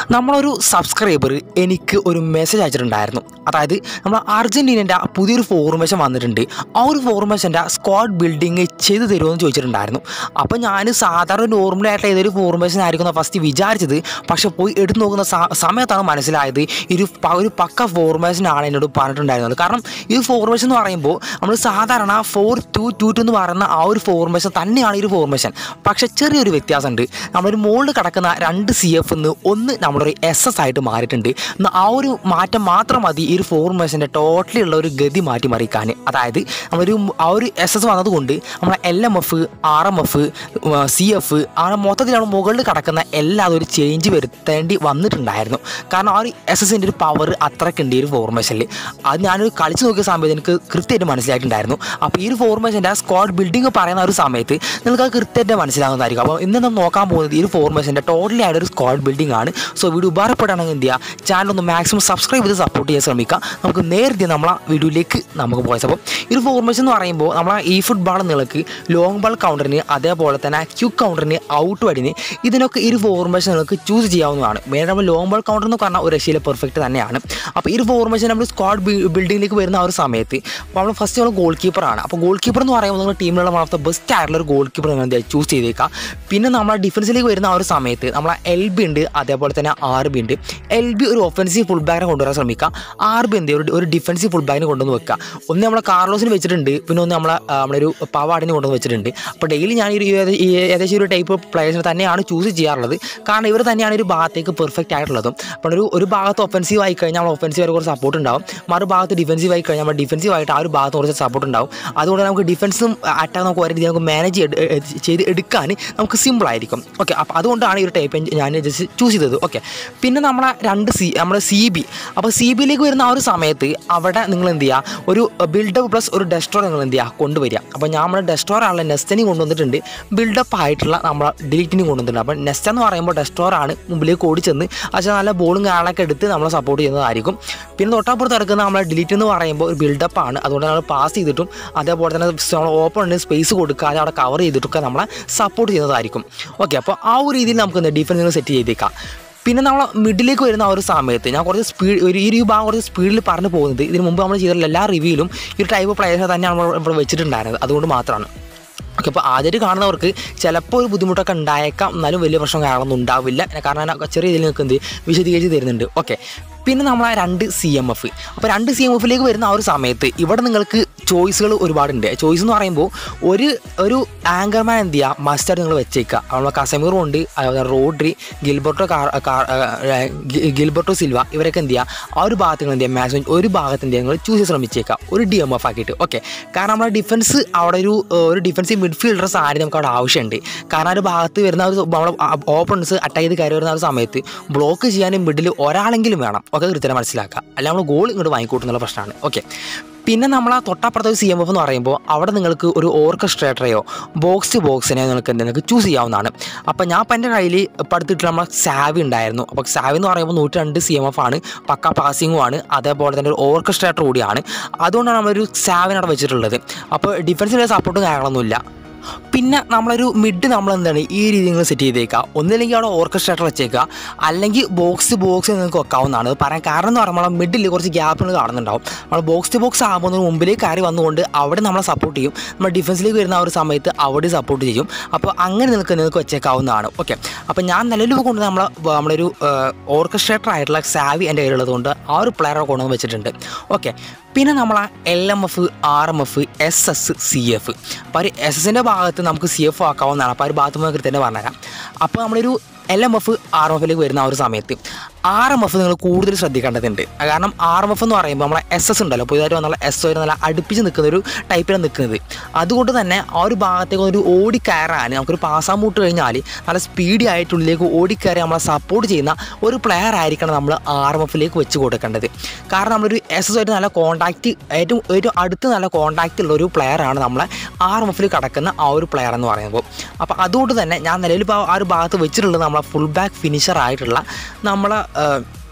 നമ്മളൊരു സബ്സ്ക്രൈബർ എനിക്ക് ഒരു മെസ്സേജ് അയച്ചിട്ടുണ്ടായിരുന്നു അതായത് നമ്മൾ അർജൻറ്റീനൻ്റെ പുതിയൊരു ഫോർമേഷൻ വന്നിട്ടുണ്ട് ആ ഒരു ഫോർമേഷൻ്റെ സ്ക്വാഡ് ബിൽഡിങ് ചെയ്ത് തരുമോ എന്ന് ചോദിച്ചിട്ടുണ്ടായിരുന്നു അപ്പോൾ ഞാൻ സാധാരണ നോർമലായിട്ട് ഏതൊരു ഫോർമേഷൻ ആയിരിക്കും ഫസ്റ്റ് വിചാരിച്ചത് പക്ഷെ പോയി എടുത്തു നോക്കുന്ന സ- സമയത്താണ് മനസ്സിലായത് ഈ ഒരു പ- ഒരു പക്ക ഫോർമേഷൻ ആണ് എന്നോട് പറഞ്ഞിട്ടുണ്ടായിരുന്നത് കാരണം ഈ ഫോർമേഷൻ എന്ന് പറയുമ്പോൾ നമ്മൾ സാധാരണ ഫോർ ടു ടു ടു എന്ന് പറയുന്ന ആ ഒരു ഫോർമേഷൻ തന്നെയാണ് ഈ ഒരു ഫോർമേഷൻ പക്ഷെ ചെറിയൊരു വ്യത്യാസമുണ്ട് നമ്മളൊരു മുകളിൽ കിടക്കുന്ന രണ്ട് സി എഫ് എന്ന് ഒന്ന് നമ്മളൊരു എസ് എസ് ആയിട്ട് മാറിയിട്ടുണ്ട് എന്നാൽ ആ ഒരു മാറ്റം മാത്രം മതി ഈ ഒരു ഫോർമേഷൻ്റെ ടോട്ടലി ഉള്ള ഒരു ഗതി മാറ്റി മറിക്കാൻ അതായത് നമ്മളൊരു ആ ഒരു എസ് എസ് വന്നതുകൊണ്ട് നമ്മളെ L M F R M F C F അങ്ങനെ മൊത്തത്തിൽ നമ്മൾ മുകളിൽ കിടക്കുന്ന എല്ലാ ഒരു ചേഞ്ച് വരുത്തേണ്ടി വന്നിട്ടുണ്ടായിരുന്നു കാരണം ആ ഒരു എസ് എസിൻ്റെ ഒരു പവർ അത്രയ്ക്കുണ്ട് ഈ ഒരു ഫോർമേഷനിൽ അത് ഞാനൊരു കളിച്ച് നോക്കിയ സമയത്ത് എനിക്ക് കൃത്യമായിട്ട് മനസ്സിലായിട്ടുണ്ടായിരുന്നു അപ്പോൾ ഈ ഒരു ഫോർമേഷൻ്റെ സ്ക്വാഡ് ബിൽഡിംഗ് പറയുന്ന ഒരു സമയത്ത് നിങ്ങൾക്ക് അത് കൃത്യമായിട്ട് മനസ്സിലാകുന്നതായിരിക്കും അപ്പോൾ ഇന്ന് നമ്മൾ നോക്കാൻ പോകുന്നത് ഈ ഒരു ഫോർമേഷൻ്റെ ടോട്ടലി ആയിട്ട് ഒരു സ്ക്വാഡ് ബിൽഡിംഗ് ആണ് സോ വീഡിയോ ഉപകാരപ്പെടുകയാണെങ്കിൽ എന്ത് ചെയ്യുക ചാനൽ ഒന്ന് മാക്സിമം സബ്സ്ക്രൈബ് ചെയ്ത് സപ്പോർട്ട് ചെയ്യാൻ ശ്രമിക്കുക നമുക്ക് നേരത്തെ നമ്മളെ വീഡിയോയിലേക്ക് നമുക്ക് പോയത് അപ്പോൾ ഈ ഒരു ഫോർമേഷൻ എന്ന് പറയുമ്പോൾ നമ്മളെ ഈ ഫുട്ബോൾ നിങ്ങൾക്ക് ലോങ് ബോൾ കൗണ്ടറിന് അതേപോലെ തന്നെ ക്യുക്ക് കൗണ്ടറിന് ഔട്ട് വടിന് ഇതിനൊക്കെ ഈ ഒരു ഫോർമേഷൻ നിങ്ങൾക്ക് ചൂസ് ചെയ്യാവുന്നതാണ് മെയിൻ നമ്മൾ ലോങ് ബോൾ കൗണ്ടർ എന്ന് പറഞ്ഞാൽ ഒരു രക്ഷയിലെ പെർഫെക്റ്റ് തന്നെയാണ് അപ്പോൾ ഈ ഒരു ഫോർമേഷൻ നമ്മൾ സ്ക്വാഡ് ബിൽഡിങ്ങിലേക്ക് വരുന്ന ആ ഒരു സമയത്ത് അപ്പോൾ നമ്മൾ ഫസ്റ്റ് നമ്മൾ ഗോൾ കീപ്പറാണ് അപ്പോൾ ഗോൾ കീപ്പർ എന്ന് പറയുമ്പോൾ നമ്മുടെ ടീമിലുള്ള വൺ ഓഫ് ദ ബെസ്റ്റ് ആയിട്ടുള്ള ഒരു ഗോൾ കീപ്പർ നിങ്ങൾ എന്താ ചൂസ് ചെയ്തേക്കാം പിന്നെ നമ്മളെ ഡിഫൻസിലേക്ക് വരുന്ന ആ ഒരു സമയത്ത് നമ്മളെ എൽ ബി ഉണ്ട് അതേപോലെ തന്നെ ആർ ബി ഉണ്ട് എൽ ബി ഒരു ഒഫൻസീവ് ഫുൾ ബാക്കിനെ കൊണ്ടുവരാൻ ശ്രമിക്കുക ആർ ബി എന്ത് ചെയ്യും? ഒരു ഒരു ഡിഫൻസീവ് ഫുൾ ബാക്കിനെ കൊണ്ടുവന്ന് വെക്കുക ഒന്ന് നമ്മളെ കാർലോസിന് വെച്ചിട്ടുണ്ട് പിന്നെ ഒന്ന് നമ്മളെ ആ, നമ്മുടെ ഒരു പവാടിനെ കൊണ്ടുവന്ന് വെച്ചിട്ടുണ്ട് അപ്പോൾ ഡെയിലി ഞാൻ ഈ ഒരു ഏക- ഈ ഏകദേശം ഒരു ടൈപ്പ് പ്ലേയേഴ്സിനെ തന്നെയാണ് ചൂസ് ചെയ്യാറുള്ളത് കാരണം ഇവർ തന്നെയാണ് ഒരു ഭാഗത്തേക്ക് പെർഫെക്റ്റ് ആയിട്ടുള്ളതും അപ്പോൾ ഒരു ഒരു ഭാഗത്ത് ഒഫൻസീവ് ആയി കഴിഞ്ഞാൽ നമ്മൾ ഒഫൻസീവ് ആയിട്ട് കുറച്ച് സപ്പോർട്ട് ഉണ്ടാവും മറു ഭാഗത്ത് ഡിഫൻസീവ് ആയി കഴിഞ്ഞാൽ നമ്മൾ ഡിഫൻസീവ് ആയിട്ട് ആ ഒരു ഭാഗത്ത് കുറച്ച് സപ്പോർട്ട് ഉണ്ടാവും അതുകൊണ്ട് നമുക്ക് ഡിഫൻസും അറ്റാക്ക് നമുക്ക് ഒരേ രീതിയിൽ നമുക്ക് മാനേജ് ചെയ്ത് എടുക്കാൻ നമുക്ക് സിമ്പിൾ ആയിരിക്കും ഓക്കെ അപ്പോൾ അതുകൊണ്ടാണ് ഈ ഒരു ടൈപ്പ് ഞാൻ ജസ്റ്റ് ചൂസ് ചെയ്തത് ഓക്കെ പിന്നെ നമ്മളെ രണ്ട് സി നമ്മുടെ സി ബി അപ്പോൾ സി ബിയിലേക്ക് വരുന്ന ആ ഒരു സമയത്ത് അവിടെ നിങ്ങൾ എന്ത് ചെയ്യുക ഒരു ബിൽഡപ്പ് പ്ലസ് ഒരു ഡെസ്ട്രോർ നിങ്ങൾ എന്ത് ചെയ്യുക കൊണ്ടുവരിക അപ്പോൾ ഞാൻ നമ്മുടെ ഡെസ്ട്രോർ ആണല്ലോ നെസ്റ്റനെയും കൊണ്ടുവന്നിട്ടുണ്ട് ബിൽഡപ്പ് ആയിട്ടുള്ള നമ്മളെ ഡിലീറ്റിനെയും കൊണ്ടുവന്നിട്ടുണ്ട് അപ്പോൾ നെസ്റ്റ് എന്ന് പറയുമ്പോൾ ഡെസ്ട്രോർ ആണ് മുമ്പിലേക്ക് ഓടിച്ചെന്ന് പക്ഷേ നല്ല ബോളും കാര്യങ്ങളൊക്കെ എടുത്ത് നമ്മളെ സപ്പോർട്ട് ചെയ്യുന്നതായിരിക്കും പിന്നെ തൊട്ടപ്പുറത്ത് കിടക്കുന്ന നമ്മളെ ഡിലീറ്റ് എന്ന് പറയുമ്പോൾ ഒരു ബിൽഡപ്പ് ആണ് അതുകൊണ്ട് നമ്മൾ പാസ് ചെയ്തിട്ടും അതേപോലെ തന്നെ നമ്മൾ ഓപ്പൺ സ്പേസ് കൊടുക്കാതെ അവിടെ കവർ ചെയ്തിട്ടൊക്കെ നമ്മളെ സപ്പോർട്ട് ചെയ്യുന്നതായിരിക്കും ഓക്കെ അപ്പോൾ ആ ഒരു രീതിയിൽ നമുക്ക് എന്താ ഡിഫൻസ് സെറ്റ് ചെയ്തേക്കാം പിന്നെ നമ്മൾ മിഡിലേക്ക് വരുന്ന ആ ഒരു സമയത്ത് ഞാൻ കുറച്ച് സ്പീഡ് ഒരു ഈ ഒരു ഭാഗം കുറച്ച് സ്പീഡിൽ പറഞ്ഞു പോകുന്നത് ഇതിന് മുമ്പ് നമ്മൾ ചെയ്തിട്ടുള്ള എല്ലാ റിവ്യൂലും ഈ ഒരു ടൈപ്പ് പ്ലേയേഴ്സിനെ തന്നെയാണ് നമ്മൾ ഇവിടെ വെച്ചിട്ടുണ്ടായിരുന്നത് അതുകൊണ്ട് മാത്രമാണ് ഓക്കെ അപ്പോൾ ആദ്യമായിട്ട് കാണുന്നവർക്ക് ചിലപ്പോൾ ഒരു ബുദ്ധിമുട്ടൊക്കെ ഉണ്ടായേക്കാം എന്നാലും വലിയ പ്രശ്നം കാര്യങ്ങളൊന്നും ഉണ്ടാവില്ല കാരണം ഞാൻ ചെറിയ രീതിയിൽ നിങ്ങൾക്ക് എന്ത് വിശദീകരിച്ച് തരുന്നുണ്ട് ഓക്കെ പിന്നെ നമ്മൾ ആ രണ്ട് സി എം എഫ് അപ്പോൾ രണ്ട് സി എം എഫിലേക്ക് വരുന്ന ആ ഒരു സമയത്ത് ഇവിടെ നിങ്ങൾക്ക് ചോയ്സുകൾ ഒരുപാടുണ്ട് ചോയ്സ് എന്ന് പറയുമ്പോൾ ഒരു ഒരു ആങ്കർമാൻ എന്ത് ചെയ്യുക മസ്റ്റായിട്ട് നിങ്ങൾ വെച്ചേക്കുക നമ്മളെ കസമീറും ഉണ്ട് അതുപോലെ റോഡ്രി ഗിൽബർട്ടോ കാർ കാർ- ആ, ഗി- ഗിൽബർട്ടോ സിൽവ ഇവരൊക്കെ എന്ത് ചെയ്യുക ആ ഒരു ഭാഗത്ത് നിങ്ങൾ എന്ത് ചെയ്യുക മാക്സിമം ഒരു ഭാഗത്ത് എന്ത് ചെയ്യുക നിങ്ങൾ ചൂസ് ചെയ്ത് ശ്രമിച്ചേക്കുക ഒരു ഡി എം എഫ് ആക്കിയിട്ട് ഓക്കെ കാരണം നമ്മുടെ ഡിഫൻസ് അവിടെ ഒരു ഏഹ്, ഒരു ഡിഫൻസീവ് മിഡ്ഫീൽഡർ സാരി നമുക്ക് അവിടെ ആവശ്യമുണ്ട് കാരണം ആ ഒരു ഭാഗത്ത് വരുന്ന ഒരു നമ്മളെ ഓപ്പൺസ് അറ്റാക്ക് ചെയ്ത് കയറി വരുന്ന ആ ഒരു സമയത്ത് ബ്ലോക്ക് ചെയ്യാനും മിഡിൽ ഒരാളെങ്കിലും വേണം ഒക്കെ കൃത്യമായി മനസ്സിലാക്കുക അല്ല നമ്മൾ ഗോൾ ഇങ്ങോട്ട് വാങ്ങിക്കൂട്ടുന്നുള്ള പ്രശ്നമാണ് ഓക്കെ പിന്നെ നമ്മൾ ആ തൊട്ടപ്പുറത്തെ ഒരു സി എം എഫ് എന്ന് പറയുമ്പോൾ അവിടെ നിങ്ങൾക്ക് ഒരു ഓർക്കസ്ട്രേറ്ററെയോ ബോക്സ് ടു ബോക്സിനെയോ നിങ്ങൾക്ക് എന്ത് നിങ്ങൾക്ക് ചൂസ് ചെയ്യാവുന്നതാണ് അപ്പോൾ ഞാൻ ഇപ്പം എൻ്റെ കയ്യിൽ ഇപ്പം അടുത്തിട്ട് നമ്മളെ സാവി ഉണ്ടായിരുന്നു അപ്പോൾ സാവി എന്ന് പറയുമ്പോൾ നൂറ്റി രണ്ട് സി എം എഫ് ആണ് പക്ക പാസിങ്ങും ആണ് അതേപോലെ തന്നെ ഒരു ഓർക്കസ്ട്രേറ്റർ കൂടിയാണ് അതുകൊണ്ടാണ് നമ്മളൊരു സാവിനെ അവിടെ വെച്ചിട്ടുള്ളത് അപ്പോൾ ഡിഫൻസിൻ്റെ സപ്പോർട്ടും കാര്യങ്ങളൊന്നുമില്ല പിന്നെ നമ്മളൊരു മിഡ് നമ്മൾ എന്താണ് ഈ രീതിയിൽ നിങ്ങൾ സെറ്റ് ചെയ്തേക്കുക ഒന്നില്ലെങ്കിൽ അവിടെ ഓർക്കസ്ട്രേറ്റർ വെച്ചേക്കുക അല്ലെങ്കിൽ ബോക്സ് ടു ബോക്സ് നിങ്ങൾക്ക് വെക്കാവുന്നതാണ് അത് പറയാൻ കാരണം എന്ന് പറയുമ്പോൾ മിഡിൽ കുറച്ച് ഗ്യാപ്പുകൾ കാണുന്നുണ്ടാവും നമ്മൾ ബോക്സ് ടു ബോക്സ് ആകുമ്പോൾ ഒന്ന് മുമ്പിലേക്ക് കയറി വന്നുകൊണ്ട് അവിടെ നമ്മളെ സപ്പോർട്ട് ചെയ്യും നമ്മൾ ഡിഫൻസിലേക്ക് വരുന്ന ആ ഒരു സമയത്ത് അവിടെ സപ്പോർട്ട് ചെയ്യും അപ്പോൾ അങ്ങനെ നിങ്ങൾക്ക് നിങ്ങൾക്ക് വെച്ചേക്കാവുന്നതാണ് ഓക്കെ അപ്പോൾ ഞാൻ നിലവിൽ കൊണ്ട് നമ്മളെ നമ്മളൊരു ഓർക്കസ്ട്രേറ്റർ ആയിട്ടുള്ള സാവി എൻ്റെ കയ്യിലുള്ളത് കൊണ്ട് ആ ഒരു പ്ലെയറെ കൊണ്ടുവന്ന് വെച്ചിട്ടുണ്ട് ഓക്കെ പിന്നെ നമ്മൾ L M F R M F S S C F അപ്പോൾ ഒരു എസ് എസിൻ്റെ ഭാഗത്ത് നമുക്ക് സി എഫ് ആക്കാവുന്നതാണ് അപ്പോൾ ആ ഒരു ഭാഗത്ത് നമുക്ക് കൃത്യം പറഞ്ഞുതരാം അപ്പോൾ നമ്മളൊരു L M F R M എഫിലേക്ക് വരുന്ന ആ ഒരു സമയത്ത് ആർ എം എഫ് നിങ്ങൾ കൂടുതൽ ശ്രദ്ധിക്കേണ്ടതുണ്ട് കാരണം ആർ എം എഫ് എന്ന് പറയുമ്പോൾ നമ്മളെ എസ് എസ് ഉണ്ടല്ലോ പുതിയതായിട്ട് വന്നുള്ള എസ് ഒരു നല്ല അടുപ്പിച്ച് നിൽക്കുന്ന ഒരു ടൈപ്പിലാണ് നിൽക്കുന്നത് അതുകൊണ്ട് തന്നെ ആ ഒരു ഭാഗത്തേക്ക് ഒരു ഓടിക്കയറാൻ നമുക്കൊരു പാസ്സാൻ മൂട്ട് കഴിഞ്ഞാൽ നല്ല സ്പീഡി ആയിട്ടുള്ളിലേക്ക് ഓടിക്കയറി നമ്മളെ സപ്പോർട്ട് ചെയ്യുന്ന ഒരു പ്ലെയർ ആയിരിക്കണം നമ്മൾ ആർ എം എഫിലേക്ക് വെച്ച് കൊടുക്കേണ്ടത് കാരണം നമ്മളൊരു എസ് എസ് ആയിട്ട് നല്ല കോൺടാക്റ്റ് ഏറ്റവും ഏറ്റവും അടുത്ത് നല്ല കോൺടാക്റ്റ് ഉള്ള ഒരു പ്ലെയറാണ് നമ്മളെ ആർ എം എഫിൽ കിടക്കുന്ന ആ ഒരു പ്ലെയർ എന്ന് പറയുമ്പോൾ അപ്പോൾ അതുകൊണ്ട് തന്നെ ഞാൻ നിലവിൽ ഇപ്പോൾ ആ ഒരു ഭാഗത്ത് വെച്ചിട്ടുള്ളത് നമ്മളെ ഫുൾ ബാക്ക് ഫിനിഷർ ആയിട്ടുള്ള നമ്മളെ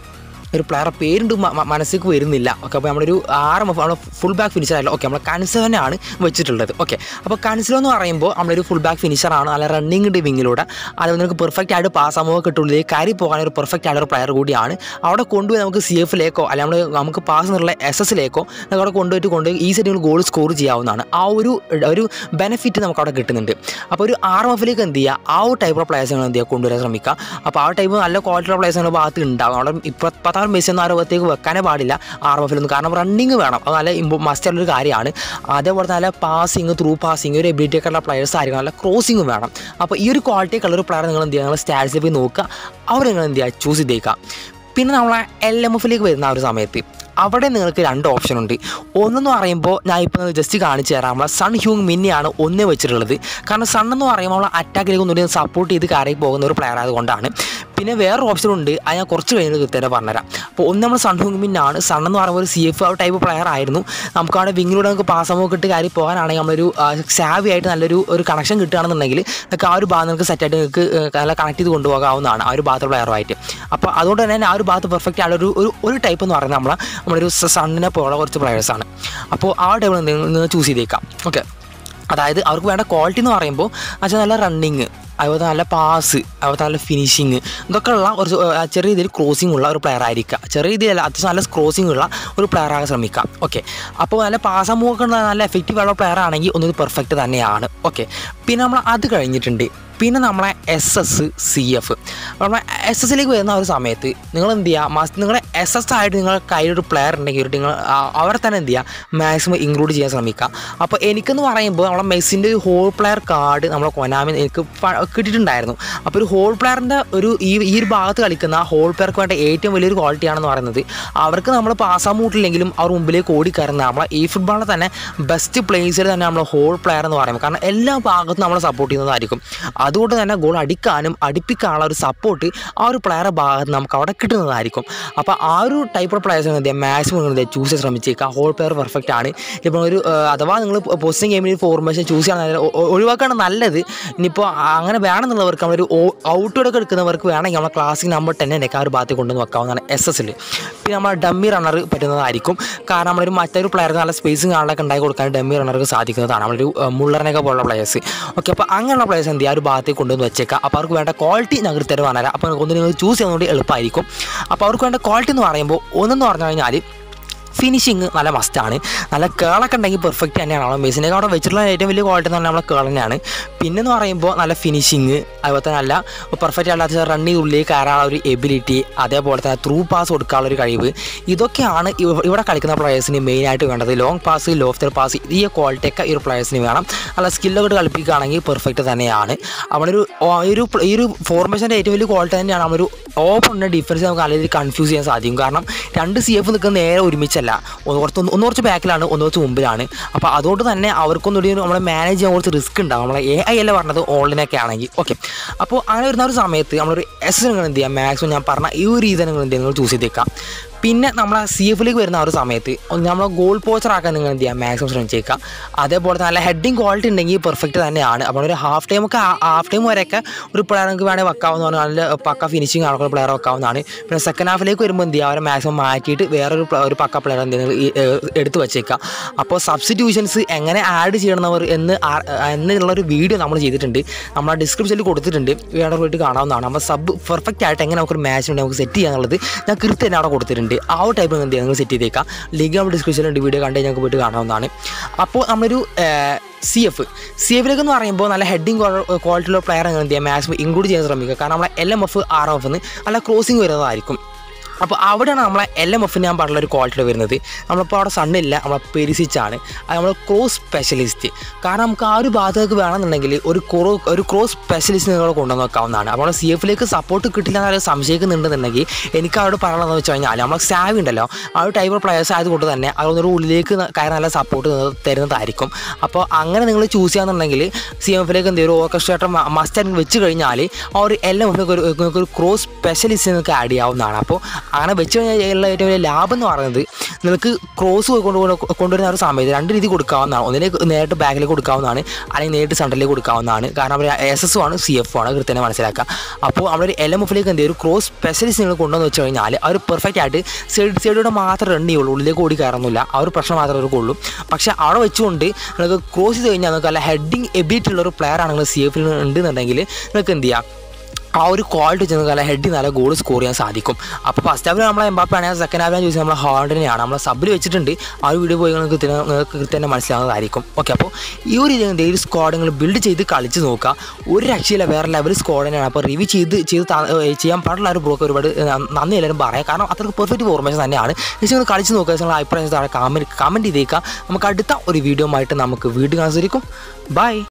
ഒരു പ്ലെയറെ പേരുണ്ട് മ- മ- മനസ്സിലേക്ക് വരുന്നില്ല ഓക്കെ അപ്പോൾ നമ്മളൊരു ആറ് നമ്മൾ ഫുൾ ബാക്ക് ഫിനിഷർ ആയല്ലോ ഓക്കെ നമ്മൾ കൺസേവനാണ് വെച്ചിട്ടുള്ളത് ഓക്കെ അപ്പോൾ കൺസിലോ എന്ന് പറയുമ്പോൾ നമ്മളൊരു ഫുൾ ബാക്ക് ഫിനിഷറാണ് നല്ല റണ്ണിങ് ഉണ്ട് വിങ്ങിലൂടെ അതുപോലെ നമുക്ക് പെർഫെക്റ്റ് ആയിട്ട് പാസ് ആകുമ്പോൾ കിട്ടുള്ളിലേക്ക് കയറി പോകാൻ ഒരു പെർഫെക്റ്റ് ആയിട്ട് ഒരു പ്ലെയർ കൂടിയാണ് അവിടെ കൊണ്ടുപോയി നമുക്ക് സി എഫിലേക്കോ അല്ലെങ്കിൽ നമ്മൾ നമുക്ക് പാസ് എന്നുള്ള എസ് എസിലേക്കോ നമുക്ക് അവിടെ കൊണ്ടുപോയിട്ട് കൊണ്ട് ഈ സെറ്റിൽ ഗോൾ സ്കോർ ചെയ്യാവുന്നതാണ് ആ ഒരു ഒരു ബെനിഫിറ്റ് നമുക്ക് അവിടെ കിട്ടുന്നുണ്ട് അപ്പോൾ ഒരു ആർ എഫിലേക്ക് എന്ത് ചെയ്യുക ആ ഒരു ടൈപ്പ് ഓഫ് പ്ലേയേഴ്സുകൾ എന്ത് ചെയ്യുക കൊണ്ടുവരാൻ ശ്രമിക്കുക അപ്പോൾ ആ ടൈപ്പ് നല്ല ക്വാളിറ്റി പ്ലേയേഴ്സ് നമ്മുടെ ഭാഗത്ത് ഉണ്ടാവും അവിടെ ഇപ്പോൾ പത്താറ് മെസ്സി ഒന്നും ആ രൂപത്തേക്ക് വെക്കാനേ പാടില്ല ആർ എഫിലൊന്നും കാരണം റണ്ണിങ് വേണം അത് നല്ല ഇമ്പോ മസ്റ്റുള്ളൊരു കാര്യമാണ് അതേപോലെ തന്നെ നല്ല പാസിങ് ത്രൂ പാസിങ് ഒരു എബിലിറ്റി ഒക്കെ ഉള്ള പ്ലേയേഴ്സ് ആയിരിക്കും നല്ല ക്രോസിങ് വേണം അപ്പോൾ ഈ ഒരു ക്വാളിറ്റി ഒക്കെ ഉള്ള ഒരു പ്ലെയർ നിങ്ങൾ എന്ത് ചെയ്യുക നിങ്ങൾ സ്റ്റാറ്റ്സിൽ പോയി നോക്കുക അവർ നിങ്ങൾ എന്ത് ചെയ്യുക ചൂസ് ചെയ്തേക്കുക പിന്നെ നമ്മളെ എൽ എം എഫിലേക്ക് വരുന്ന ആ ഒരു സമയത്ത് അവിടെ നിങ്ങൾക്ക് രണ്ട് ഓപ്ഷൻ ഉണ്ട് ഒന്നെന്ന് പറയുമ്പോൾ ഞാൻ ഇപ്പോൾ ജസ്റ്റ് കാണിച്ചു തരാം നമ്മളെ സൺ ഹ്യൂങ് മിന്നിയാണ് ഒന്ന് വെച്ചിട്ടുള്ളത് കാരണം സൺ എന്ന് പറയുമ്പോൾ നമ്മൾ അറ്റാക്കിലേക്ക് ഒന്നുകൂടി സപ്പോർട്ട് ചെയ്ത് കയറി പോകുന്ന ഒരു പ്ലെയർ ആയതുകൊണ്ടാണ് പിന്നെ വേറൊരു ഓപ്ഷൻ ഉണ്ട് അത് ഞാൻ കുറച്ച് കഴിഞ്ഞ് കൃത്യമായിട്ട് പറഞ്ഞുതരാം അപ്പോൾ ഒന്ന് നമ്മൾ സൺ ഹ്യൂങ് മിന്നാണ് സൺ എന്ന് പറയുമ്പോൾ ഒരു സി എഫ് ടൈപ്പ് പ്ലെയർ ആയിരുന്നു നമുക്ക് അവിടെ വിങ്ങിലൂടെ നമുക്ക് പാസ് ഒക്കെ ഇട്ട് കയറി പോകാനാണെങ്കിൽ നമ്മളൊരു സാവി ആയിട്ട് നല്ലൊരു ഒരു കണക്ഷൻ കിട്ടുകയാണെന്നുണ്ടെങ്കിൽ നമുക്ക് ആ ഒരു ഭാഗം നിങ്ങൾക്ക് സെറ്റായിട്ട് നിങ്ങൾക്ക് ഏഹ്, നല്ല കണക്ട് ചെയ്ത് കൊണ്ടുപോകാവുന്നതാണ് ആ ഒരു ഭാഗത്ത് പ്ലെയറുമായിട്ട് അപ്പോൾ അതുകൊണ്ട് തന്നെ ആ ഒരു ഭാഗത്ത് പെർഫെക്റ്റ് ആയ ഒരു ഒരു ഒരു ടൈപ്പ് എന്ന് പറയുന്നത് നമ്മളെ നമ്മളൊരു സണ്ണിനെ പോലെ കുറച്ച് പ്ലെയേഴ്സാണ് അപ്പോൾ ആ ടൈപ്പ് നിങ്ങൾ ചൂസ് ചെയ്തേക്കാം ഓക്കെ അതായത് അവർക്ക് വേണ്ട ക്വാളിറ്റി എന്ന് പറയുമ്പോൾ വെച്ചാൽ നല്ല റണ്ണിങ് അതുപോലെ നല്ല പാസ് അതുപോലെ നല്ല ഫിനിഷിങ് ഇതൊക്കെ ഉള്ള ഒരു ഏഹ്, ചെറിയ രീതിയിൽ ക്രോസിംഗ് ഉള്ള ഒരു പ്ലെയർ ആയിരിക്കുക ചെറിയ രീതിയിലല്ല അത്യാവശ്യം നല്ല ക്രോസിംഗ് ഉള്ള ഒരു പ്ലെയർ ആകാൻ ശ്രമിക്കാം ഓക്കെ അപ്പോൾ നല്ല പാസ് മൂവൊക്കെ ഉള്ള നല്ല എഫക്റ്റീവ് ഉള്ള പ്ലെയർ ആണെങ്കിൽ ഒന്നും പെർഫെക്റ്റ് തന്നെയാണ് ഓക്കെ പിന്നെ നമ്മൾ അത് കഴിഞ്ഞിട്ടുണ്ട് പിന്നെ നമ്മളെ എസ് എസ് സി എഫ് നമ്മളെ എസ് എസിലേക്ക് വരുന്ന ആ ഒരു സമയത്ത് നിങ്ങൾ എന്ത് ചെയ്യുക മസ്റ്റ് നിങ്ങളുടെ എസ് എസ് ആയിട്ട് നിങ്ങൾ കയ്യിലൊരു പ്ലെയർ ഉണ്ടെങ്കിൽ ഒരു നിങ്ങൾ ആ- അവരെ തന്നെ എന്ത് ചെയ്യുക മാക്സിമം ഇൻക്ലൂഡ് ചെയ്യാൻ ശ്രമിക്കുക അപ്പോൾ എനിക്കെന്ന് പറയുമ്പോൾ നമ്മളെ മെസ്സിൻ്റെ ഒരു ഹോൾ പ്ലെയർ കാർഡ് നമ്മളെ കൊനാമി എനിക്ക് പ- കിട്ടിയിട്ടുണ്ടായിരുന്നു അപ്പോൾ ഒരു ഹോൾ പ്ലെയറിൻ്റെ ഒരു ഈ ഈ ഒരു ഭാഗത്ത് കളിക്കുന്ന ആ ഹോൾ പ്ലെയർക്ക് വേണ്ട ഏറ്റവും വലിയൊരു ക്വാളിറ്റി ആണെന്ന് പറയുന്നത് അവർക്ക് നമ്മൾ പാസ്സാ മൂട്ടില്ലെങ്കിലും അവർ മുമ്പിലേക്ക് ഓടിക്കയറുന്ന നമ്മളെ ഈ ഫുട്ബോളിലെ തന്നെ ബെസ്റ്റ് പ്ലേസിൽ തന്നെ നമ്മൾ ഹോൾ പ്ലെയർ എന്ന് പറയുമ്പോൾ കാരണം എല്ലാ ഭാഗത്തും നമ്മൾ സപ്പോർട്ട് ചെയ്യുന്നതായിരിക്കും അതുകൊണ്ട് തന്നെ ഗോൾ അടിക്കാനും അടിപ്പിക്കാനുള്ള ഒരു സപ്പോർട്ട് ആ ഒരു പ്ലെയറെ ഭാഗത്ത് നമുക്ക് അവിടെ കിട്ടുന്നതായിരിക്കും അപ്പോൾ ആ ഒരു ടൈപ്പ് ഓഫ് പ്ലെയേഴ്സ് എന്ത് മാക്സിമം നിങ്ങൾ ചൂസ് ചെയ്യാൻ ശ്രമിച്ചേക്കുക ഹോൾ പ്ലെയർ പെർഫെക്റ്റ് ആണ് ഇപ്പോൾ ഒരു ഏഹ്, അഥവാ നിങ്ങൾ പോസ്റ്റിംഗ് ഗെയിമിൽ ഫോർമേഷൻ ചൂസ് ചെയ്യണമെങ്കിൽ ഒഴിവാക്കാണ് നല്ലത് ഇനിയിപ്പോൾ അങ്ങനെ വേണമെന്നുള്ളവർക്ക് നമ്മളൊരു ഔട്ട്ഡോർ എടുക്കുന്നവർക്ക് വേണമെങ്കിൽ നമ്മളെ ക്ലാസിക് നമ്പർ ടെൻ ഒക്കെ ആ ഒരു ഭാഗത്ത് കൊണ്ടുവന്ന് വെക്കാവുന്നതാണ് എസ് എസിൽ പിന്നെ നമ്മൾ ഡമ്മി റണ്ണർ പറ്റുന്നതായിരിക്കും കാരണം നമ്മളൊരു മറ്റൊരു പ്ലെയർക്ക് നല്ല സ്പേസും കാണാനൊക്കെ ഉണ്ടാക്കി കൊടുക്കാൻ ഡമ്മി റണ്ണർക്ക് സാധിക്കുന്നതാണ് നമ്മളൊരു ഏഹ്, മുള്ളറിനൊക്കെ പോലുള്ള പ്ലേയേഴ്സ് ഓക്കെ അപ്പോൾ അങ്ങനെയുള്ള പ്ലേയേഴ്സ് എന്ത് ചെയ്യുക ആ ഒരു ഭാഗത്തേക്ക് കൊണ്ടുവന്ന് വെച്ചേക്കാം അപ്പോൾ അവർക്ക് വേണ്ട ക്വാളിറ്റി ഞാൻ കൃത്യമായിട്ട് പറഞ്ഞുതരാം അപ്പോൾ ഒന്ന് നിങ്ങൾ ചൂസ് ചെയ്യുന്നത് കൊണ്ട് എളുപ്പമായിരിക്കും അപ്പോൾ അവർക്ക് വേണ്ട ക്വാളിറ്റി എന്ന് പറയുമ്പോൾ ഒന്നെന്ന് പറഞ്ഞു കഴിഞ്ഞാൽ ഫിനിഷിങ് നല്ല മസ്റ്റാണ് നല്ല കേളൊക്കെ ഉണ്ടെങ്കിൽ പെർഫെക്റ്റ് തന്നെയാണ് നമ്മൾ മെസ്സിനൊക്കെ അവിടെ വെച്ചിട്ടുള്ള ഏറ്റവും വലിയ ക്വാളിറ്റി എന്ന് പറഞ്ഞാൽ നമ്മളെ കേൾ തന്നെയാണ് പിന്നെന്ന് പറയുമ്പോൾ നല്ല ഫിനിഷിങ് അതുപോലെ തന്നെ നല്ല പെർഫെക്റ്റ് അല്ലാത്ത റണ്ണി ഉള്ളിൽ കയറാനുള്ള ഒരു എബിലിറ്റി അതേപോലെ തന്നെ ത്രൂ പാസ് കൊടുക്കാനുള്ള ഒരു കഴിവ് ഇതൊക്കെയാണ് ഇവ- ഇവിടെ കളിക്കുന്ന പ്ലെയേഴ്സിന് മെയിനായിട്ട് വേണ്ടത് ലോങ് പാസ് ലോഫ്റ്റർ പാസ് ഈ ക്വാളിറ്റി ഒക്കെ ഈ ഒരു പ്ലെയേഴ്സിന് വേണം നല്ല സ്കില്ലൊക്കെ കളിപ്പിക്കുകയാണെങ്കിൽ പെർഫെക്റ്റ് തന്നെയാണ് അവനൊരു ഓ- ഈ ഒരു പ്ല- ഈ ഒരു ഫോർമേഷൻ്റെ ഏറ്റവും വലിയ ക്വാളിറ്റി തന്നെയാണ് അവനൊരു ഓപ്പണിൻ്റെ ഡിഫൻസ് നമുക്ക് നല്ല രീതിയിൽ കൺഫ്യൂസ് ചെയ്യാൻ സാധിക്കും കാരണം രണ്ട് സി എഫ് നിൽക്കുന്ന നേരെ ഒരുമിച്ചല്ല ഒന്ന് കുറച്ച് ഒന്ന് ഒന്ന് കുറച്ച് ബാക്കിലാണ് ഒന്ന് കുറച്ച് മുമ്പിലാണ് അപ്പോൾ അതുകൊണ്ട് തന്നെ അവർക്കൊന്നുകൂടി ഒരു നമ്മളെ മാനേജ് ചെയ്യാൻ കുറച്ച് റിസ്ക് ഉണ്ടാവും നമ്മളെ എ ഐ അല്ല പറഞ്ഞത് ഓൺലൈനൊക്കെ ആണെങ്കിൽ ഓക്കെ അപ്പോൾ അങ്ങനെ വരുന്ന ഒരു സമയത്ത് നമ്മളൊരു എസ് നിങ്ങൾ എന്ത് ചെയ്യാം മാക്സിമം ഞാൻ പറഞ്ഞ ഈ ഒരു രീതി നിങ്ങൾ എന്ത് ചെയ്യുക നിങ്ങൾ ചൂസ് ചെയ്തേക്കാം പിന്നെ നമ്മളെ സി എഫിലേക്ക് വരുന്ന ആ ഒരു സമയത്ത് ഒന്ന് നമ്മളെ ഗോൾ പോച്ചർ ആക്കാൻ നിങ്ങൾ എന്ത് ചെയ്യുക മാക്സിമം ശ്രമിച്ചേക്കാം അതേപോലെ തന്നെ നല്ല ഹെഡിങ് ക്വാളിറ്റി ഉണ്ടെങ്കിൽ പെർഫെക്റ്റ് തന്നെയാണ് അപ്പോൾ ഒരു ഹാഫ് ടൈം ഒക്കെ ഹാഫ് ടൈം വരെയൊക്കെ ഒരു പ്ലെയർ നമുക്ക് വേണമെങ്കിൽ വെക്കാവുന്നതാണ് നല്ല പക്ക ഫിനിഷിങ് ആൾക്കുള്ള പ്ലെയർ വെക്കാവുന്നതാണ് പിന്നെ സെക്കൻഡ് ഹാഫിലേക്ക് വരുമ്പോൾ എന്ത് ചെയ്യുക അവരെ മാക്സിമം മാറ്റിയിട്ട് വേറൊരു പ്ല- ഒരു പക്ക പ്ലെയർ എന്തെങ്കിലും ഈ, ഏഹ്, എടുത്ത് വെച്ചേക്കാം അപ്പോൾ സബ്സ്റ്റിറ്റ്യൂഷൻസ് എങ്ങനെ ആഡ് ചെയ്യണമെന്നവർ എന്ന് ആ- എന്നുള്ളൊരു വീഡിയോ നമ്മൾ ചെയ്തിട്ടുണ്ട് നമ്മൾ ആ ഡിസ്ക്രിപ്ഷനിൽ കൊടുത്തിട്ടുണ്ട് വേറെ പോയിട്ട് കാണാവുന്നതാണ് അപ്പോൾ സബ് പെർഫെക്റ്റ് ആയിട്ട് എങ്ങനെ നമുക്കൊരു മാച്ച് ഉണ്ട് നമുക്ക് സെറ്റ് ചെയ്യാന്നുള്ളത് ഞാൻ കൃത്യം തന്നെ അവിടെ കൊടുത്തിട്ടുണ്ട് ആ ഒരു ടൈപ്പ് എന്ത് ചെയ്യുക നിങ്ങൾ സെറ്റ് ചെയ്തേക്കാം ലിങ്ക് നമ്മൾ ഡിസ്ക്രിപ്ഷനിലുണ്ട് വീഡിയോ കണ്ടു ഞങ്ങൾക്ക് പോയിട്ട് കാണാവുന്നതാണ് അപ്പോൾ നമ്മളൊരു സി എഫ് സി എഫിലേക്ക് എന്ന് പറയുമ്പോൾ നല്ല ഹെഡിങ് ക്വാളിറ്റിയുള്ള പ്ലെയർ എന്ത് ചെയ്യുക മാക്സിമം ഇൻക്ലൂഡ് ചെയ്യാൻ ശ്രമിക്കുക കാരണം നമ്മളെ L M F R F നല്ല ക്രോസിങ് വരുന്നതായിരിക്കും അപ്പോൾ അവിടെയാണ് നമ്മളെ എൽ എം എഫിന് ഞാൻ പറഞ്ഞ ഒരു ക്വാളിറ്റി വരുന്നത് നമ്മളിപ്പോൾ അവിടെ സണ്ണില്ല നമ്മളെ പെരിസിച്ചാണ് അത് നമ്മൾ ക്രോസ് സ്പെഷ്യലിസ്റ്റ് കാരണം നമുക്ക് ആ ഒരു ഭാഗത്തേക്ക് വേണമെന്നുണ്ടെങ്കിൽ ഒരു ക്രോ ഒരു ക്രോസ് സ്പെഷ്യലിസ്റ്റ് നിങ്ങൾ കൊണ്ടുവന്ന് വെക്കാവുന്നതാണ് അപ്പോൾ സി എഫിലേക്ക് സപ്പോർട്ട് കിട്ടില്ല എന്നൊരു സംശയിക്കുന്നുണ്ടെന്നുണ്ടെങ്കിൽ എനിക്ക് അവിടെ പറയണമെന്ന് വെച്ച് കഴിഞ്ഞാൽ നമ്മളെ സാവി ഉണ്ടല്ലോ ആ ഒരു ടൈപ്പ് ഓഫ് പ്ലെയേഴ്സ് ആയതുകൊണ്ട് തന്നെ അതൊന്നൊരു ഉള്ളിലേക്ക് കയറി നല്ല സപ്പോർട്ട് തരുന്നതായിരിക്കും അപ്പോൾ അങ്ങനെ നിങ്ങൾ ചൂസ് ചെയ്യാന്നുണ്ടെങ്കിൽ സി എഫിലേക്ക് എന്ത് ഒരു ഓർക്കസ്ട്രേറ്റർ മസ്റ്റ് വെച്ച് കഴിഞ്ഞാൽ ആ ഒരു എൽ എം എഫിലേക്ക് ഒരു നിങ്ങൾക്ക് ഒരു ക്രോസ് സ്പെഷ്യലിസ്റ്റ് നിങ്ങൾക്ക് ആഡ് ചെയ്യാവുന്നതാണ് അപ്പോൾ അങ്ങനെ വെച്ച് കഴിഞ്ഞാൽ ഉള്ള ഏറ്റവും വലിയ ലാഭം എന്ന് പറയുന്നത് നിങ്ങൾക്ക് ക്രോസ് പോയി കൊണ്ട് കൊണ്ടുവരുന്ന ആ ഒരു സമയത്ത് രണ്ട് രീതി കൊടുക്കാവുന്നതാണ് ഒന്നിലേക്ക് നേരിട്ട് ബാക്കിലേക്ക് കൊടുക്കാവുന്നതാണ് അല്ലെങ്കിൽ നേരിട്ട് സെൻറ്ററിലേക്ക് കൊടുക്കാവുന്നതാണ് കാരണം അവർ എസ് എസ് ആണ് സി എഫ് ആണ് കൃത്യമായി മനസ്സിലാക്കുക അപ്പോൾ നമ്മളൊരു എൽ എം എഫിലേക്ക് എന്ത് ചെയ്യും ഒരു ക്രോസ് സ്പെഷ്യലിസ്റ്റ് നിങ്ങൾ കൊണ്ടുവന്ന് വെച്ച് കഴിഞ്ഞാൽ അവർ പെർഫെക്റ്റ് ആയിട്ട് സൈഡ് സൈഡിലൂടെ മാത്രം റൺ ചെയ്യുള്ളൂ ഉള്ളിലേക്ക് ഓടി കയറുന്നില്ല ആ ഒരു പ്രശ്നം മാത്രമേ അവർക്ക് ഉള്ളൂ പക്ഷേ അവിടെ വെച്ചുകൊണ്ട് നിങ്ങൾക്ക് ക്രോസ് ചെയ്ത് കഴിഞ്ഞാൽ നിങ്ങൾക്ക് നല്ല ഹെഡിങ് എബിലിറ്റി ഉള്ള ഒരു പ്ലെയർ ആണ് നിങ്ങൾ സി എഫിൽ ഉണ്ടെന്നുണ്ടെങ്കിൽ നിങ്ങൾക്ക് എന്ത് ചെയ്യാം ആ ഒരു ക്വാളിറ്റി വെച്ച് നല്ല ഹെഡ് നല്ല ഗോൾ സ്കോർ ചെയ്യാൻ സാധിക്കും അപ്പോൾ ഫസ്റ്റ് ഹാഫിൽ നമ്മളെ എംബാപ്പ ആണെങ്കിൽ സെക്കൻഡ് ഹാഫിൽ ചോദിച്ചാൽ നമ്മൾ ഹാർഡിനെയാണ് നമ്മൾ സബിൽ വെച്ചിട്ടുണ്ട് ആ ഒരു വീഡിയോ പോയി നിങ്ങൾക്ക് കൃത്യം നിങ്ങൾക്ക് കൃത്യം മനസ്സിലാവുന്നതായിരിക്കും ഓക്കെ അപ്പോൾ ഈ ഒരു രീതി ഈ സ്ക്വാഡ് നിങ്ങൾ ബിൽഡ് ചെയ്ത് കളിച്ച് നോക്കുക ഒരു രക്ഷയില്ല വേറെ ലെവൽ സ്ക്വാഡ് തന്നെയാണ് അപ്പോൾ റിവ്യൂ ചെയ്ത് ചെയ്ത് ത- ഏഹ് ചെയ്യാൻ പാടുള്ള ഒരു ബ്രോക്ക് ഒരുപാട് നന്ദി എല്ലാവരും പറയാം കാരണം അത്രയ്ക്ക് പെർഫെക്റ്റ് ഫോർമേഷൻ തന്നെയാണ് ജസ്റ്റ് നിങ്ങൾ കളിച്ച് നോക്കുക നിങ്ങൾ അഭിപ്രായം താഴെ കമൻറ്റ് കമൻറ്റ് ചെയ്തേക്കുക നമുക്ക് അടുത്ത ഒരു വീഡിയോ ആയിട്ട് നമുക്ക് വീണ്ടും കാണാൻ സാധിക്കും ബൈ